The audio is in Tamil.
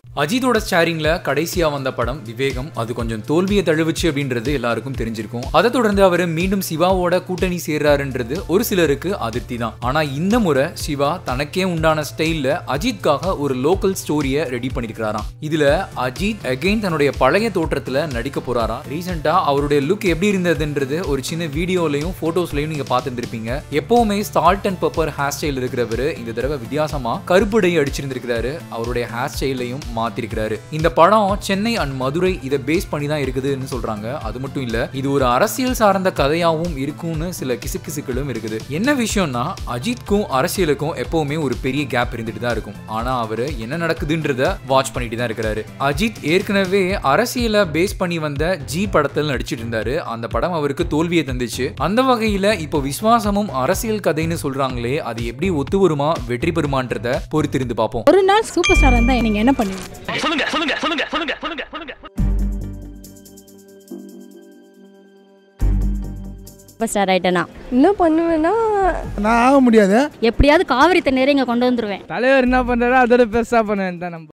அஜித்தோட ஸ்டாரிங்ல கடைசியா வந்த படம் விவேகம் அது கொஞ்சம் தோல்வியை தழுவுச்சு அப்படின்றது எல்லாருக்கும் தெரிஞ்சிருக்கும் அதை தொடர்ந்து அவர் மீண்டும் சிவாவோட கூட்டணி சேர்றாருன்றது ஒரு சிலருக்கு அதிருப்தி தான் ஆனா இந்த முறை சிவா தனக்கே உண்டான ஸ்டைல்ல அஜித்காக ஒரு லோக்கல் ஸ்டோரியை ரெடி பண்ணிருக்காராம் இதுல அஜித் அகைன் தன்னுடைய பழைய தோற்றத்துல நடிக்க போறாராம் ரீசெண்டா அவருடைய லுக் எப்படி இருந்ததுன்றது ஒரு சின்ன வீடியோலையும் போட்டோஸ்லயும் நீங்க பார்த்துருப்பீங்க எப்பவுமே salt and pepper hair style இருக்கிறவர் இந்த தடவை வித்தியாசமா கருப்புடை அடிச்சிருந்திருக்கிறாரு அவருடைய ஹேர் ஸ்டைலையும் மாத்திருக்கிறாரு இந்த படம் சென்னை அண்ட் மதுரை இதை பேஸ் பண்ணி தான் இருக்குதுன்னு சொல்றாங்க அது மட்டும் இல்ல இது ஒரு அரசியல் சார்ந்த கதையாவும் இருக்கும்னு சில கிசுகிசுக்களும் இருக்குது என்ன விஷயம்னா அஜித்க்கும் அரசியலுக்கும் எப்பவுமே ஒரு பெரிய கேப் இருந்துட்டு தான் இருக்கும் ஆனா அவரு என்ன நடக்குதுன்றத வாட்ச் பண்ணிட்டு தான் இருக்கிறாரு அஜித் ஏற்கனவே அரசியலை பேஸ் பண்ணி வந்த ஜி படத்தில் நடிச்சிட்டு இருந்தாரு அந்த படம் அவருக்கு தோல்வியை தந்துச்சு அந்த வகையில இப்போ விஸ்வாசமும் அரசியல் கதைன்னு சொல்றாங்களே அது எப்படி ஒத்து வருமா வெற்றி பெறுமான்றத பொறுத்திருந்து பார்ப்போம் ஒரு நாள் சூப்பர் ஸ்டார் இருந்தா நீங்க என்ன பண்ணுவீங்க சொல்லுங்க சொல்லுங்க சொல்லுங்க சொல்லுங்க சொல்லுங்க சொல்லுங்க சூப்பர் ஸ்டார் ஆயிட்டேனா என்ன பண்ணுவேன்னா நான் ஆக முடியாது எப்படியாவது காவிரி தண்ணீரை இங்கே கொண்டு வந்துருவேன் தலைவர் என்ன பண்றாரோ அதோட பெருசா பண்ணுவேன் தான் நம்ம